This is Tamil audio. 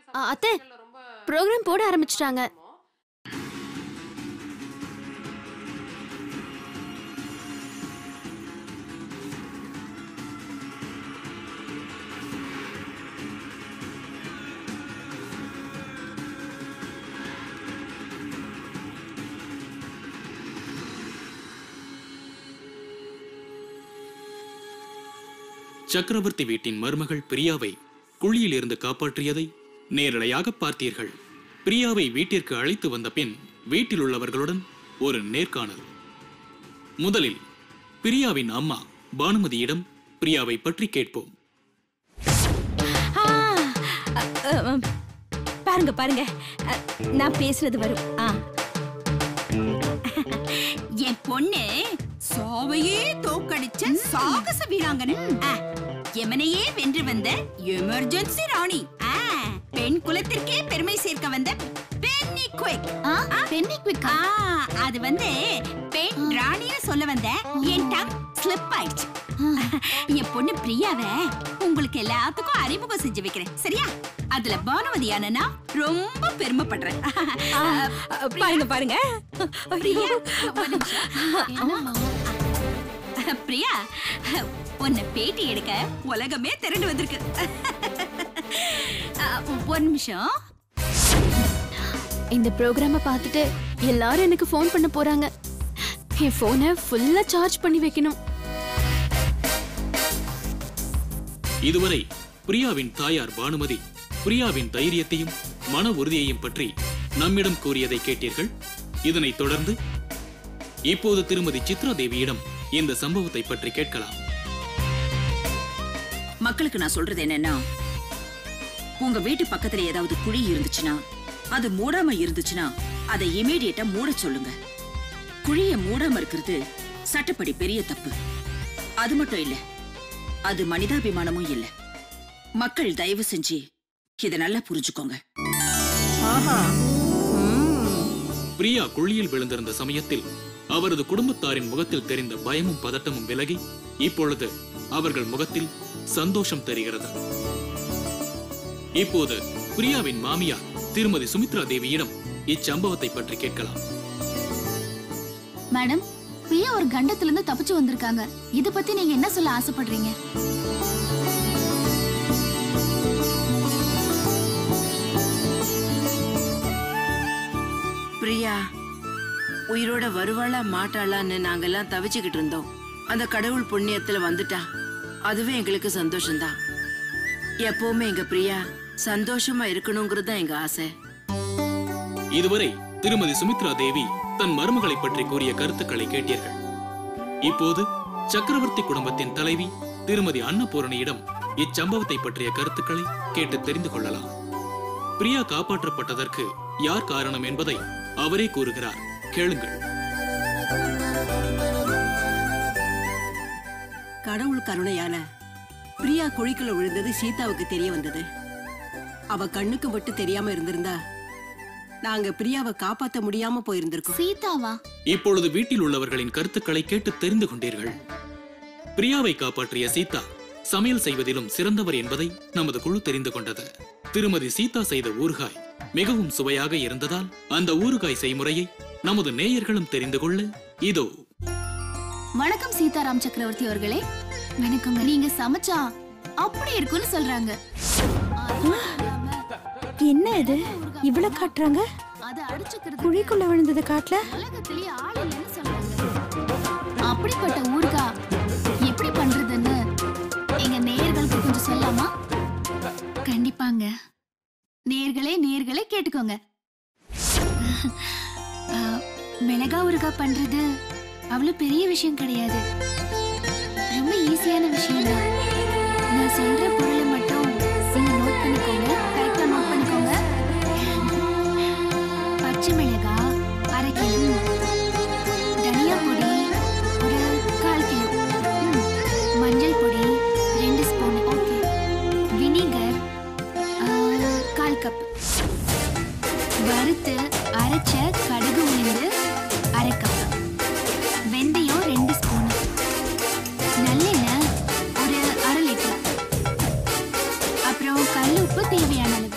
ஆ, அத்தை ப்ரோக்ராம் போட ஆரம்பிச்சிட்டாங்க சக்கரவர்த்தி வீட்டின் மருமகள் பிரியாவை குழியில் இருந்து காப்பாற்றியதை நேரலையாக பார்த்தீர்கள் பிரியாவை வீட்டிற்கு அழைத்து வந்த பின் வீட்டில் உள்ளவர்களுடன் ஒரு நேர்காணல் முதலில் பிரியாவின் அம்மா பானுமதியிடம் பிரியாவை பற்றி கேட்போம் ஆ, அ, அ, அ, பாருங்க பாருங்க அ, நான் பேசுறது வரும் ஆ என் பொண்ணு சாவையே தோக்கடிச்ச சாகச வீராங்கனை ஆ, எமனையே வென்று வந்த எமர்ஜென்சி ராணி ஆ, பெண் குலத்திற்கே பெருமை சேர்க்க வந்த பென்னி குயிக் பென்னி குவிக் ஆ, அது வந்து பெண் ராணின்னு சொல்ல வந்த என் டங் ஸ்லிப் ஆயிடுச்சு என் பொண்ணு பிரியாவை உங்களுக்கு எல்லாத்துக்கும் அறிமுகம் செஞ்சு வைக்கிறேன் சரியா அதுல பானுமதி அண்ணனா ரொம்ப பெருமைப்படுறேன் ஆ, அ, பாருங்க பாருங்க பிரியா ஐயோ. ஒரு நிமிஷம். பிரியா உன்னை பேட்டி எடுக்க உலகமே திரண்டு வந்திருக்கு அ, ஒரு நிமிஷம் இந்த ப்ரோக்ராம பார்த்துட்டு எல்லாரும் எனக்கு ஃபோன் பண்ண போறாங்க என் ஃபோனை ஃபுல்லா சார்ஜ் பண்ணி வைக்கணும் இதுவரை பிரியாவின் தாயார் பானுமதி பிரியாவின் தைரியத்தையும் மன உறுதியையும் பற்றி நம்மிடம் கூறியதை கேட்டீர்கள் இதனைத் தொடர்ந்து இப்போது திருமதி சித்ரா தேவியிடம் இந்த சம்பவத்தை பற்றி கேட்கலாம் மக்களுக்கு நான் சொல்றது என்னன்னா உங்க வீட்டு பக்கத்துல ஏதாவது குழி இருந்துச்சுன்னா அது மூடாம இருந்துச்சுன்னா அதை இமீடியட்டா மூட சொல்லுங்க குழிய மூடாம இருக்கிறது சட்டப்படி பெரிய தப்பு அது மட்டும் இல்ல அது மனிதாபிமானமும் இல்ல மக்கள் தயவு செஞ்சு இத நல்லா புரிஞ்சுக்கோங்க ஆஹா ம். பிரியா குழியில் விழுந்திருந்த சமயத்தில் அவரது குடும்பத்தாரின் முகத்தில் தெரிந்த பயமும் பதட்டமும் விலகி இப்பொழுது அவர்கள் முகத்தில் சந்தோஷம் தெரிகிறது இப்போது பிரியாவின் மாமியார் திருமதி சுமித்ரா தேவியிடம் இச்சம்பவத்தை பற்றி கேட்கலாம் மேடம் பிரியா ஒரு கண்டத்துல இருந்து தப்பிச்சு வந்திருக்காங்க இத பத்தி நீங்க என்ன சொல்ல ஆசைப்படுறீங்க பிரியா உயிரோட வருவாளா மாட்டாளான்னு நாங்கெல்லாம் தவிச்சுக்கிட்டு இருந்தோம் அந்த கடவுள் புண்ணியத்துல வந்துட்டா அதுவே எங்களுக்கு சந்தோஷம்தான் எப்பவுமே எங்க பிரியா சந்தோஷமா இருக்கணுங்கிறது தான் எங்க ஆசை இதுவரை திருமதி சுமித்ரா தேவி தன் மருமகளை பற்றி கூறிய கருத்துக்களை கேட்டீர்கள் இப்போது சக்கரவர்த்தி குடும்பத்தின் தலைவி திருமதி அன்னபூரணியிடம் இச்சம்பவத்தை பற்றிய கருத்துக்களை கேட்டு தெரிந்து கொள்ளலாம் பிரியா காப்பாற்றப்பட்டதற்கு யார் காரணம் என்பதை அவரே கூறுகிறார் கேளுங்கள் கடவுள் கருணையால பிரியா குழிக்குள்ள விழுந்தது சீதாவுக்கு தெரிய வந்தது அவ கண்ணுக்கு மட்டும் தெரியாம இருந்திருந்தா நாங்க பிரியாவை காப்பாத்த முடியாம போயிருந்திருக்கோம் சீதாவா இப்பொழுது வீட்டில் உள்ளவர்களின் கருத்துக்களை கேட்டு தெரிந்து கொண்டீர்கள் பிரியாவை காப்பாற்றிய சீதா சமையல் செய்வதிலும் சிறந்தவர் என்பதை நமது குழு தெரிந்து கொண்டது திருமதி சீதா செய்த ஊறுகாய் மிகவும் சுவையாக இருந்ததால் அந்த ஊறுகாய் செய்முறையை நமது நேயர்களும் தெரிந்து கொள்ள இதோ வணக்கம் சீதாராம் சக்கரவர்த்தி அவர்களே வணக்கங்க நீங்க சமைச்சா அப்படி இருக்கும்னு சொல்றாங்க என்ன இது இவ்வளவு காட்டுறாங்க அது அடிச்சுக்கிறது குழிக்குள்ள விழுந்தது காட்டல உலகத்திலேயே ஆள் இல்லைன்னு சொல்றாங்க அப்படிப்பட்ட ஊர்கா எப்படி பண்றதுன்னு எங்க நேயர்களுக்கு கொஞ்சம் சொல்லாமா கண்டிப்பாங்க நேர்களே நேர்களே கேட்டுக்கோங்க ஆ, மிளகா ஊறுகா பண்றது அவ்வளவு பெரிய விஷயம் கிடையாது ரொம்ப ஈஸியான விஷயம் தான் நான் சொல்ற பொருளை மட்டும் நீங்க நோட் பண்ணிக்கோங்க கரெக்டா நோட் பண்ணிக்கோங்க பச்சை மிளகாய் அரை கிலோ தனியா பொடி ஒரு கால் கிலோ ம், மஞ்சள் பொடி ரெண்டு ஸ்பூன் ஓகே வினிகர் ஆ, கால் கப் வறுத்து அரைச்ச கடுகு உளுந்து அரை கப் வெந்தயம் ரெண்டு ஸ்பூன் நல்லெண்ணெய் ஒரு அரை லிட்டர் அப்புறம் கல் உப்பு தேவையான அளவு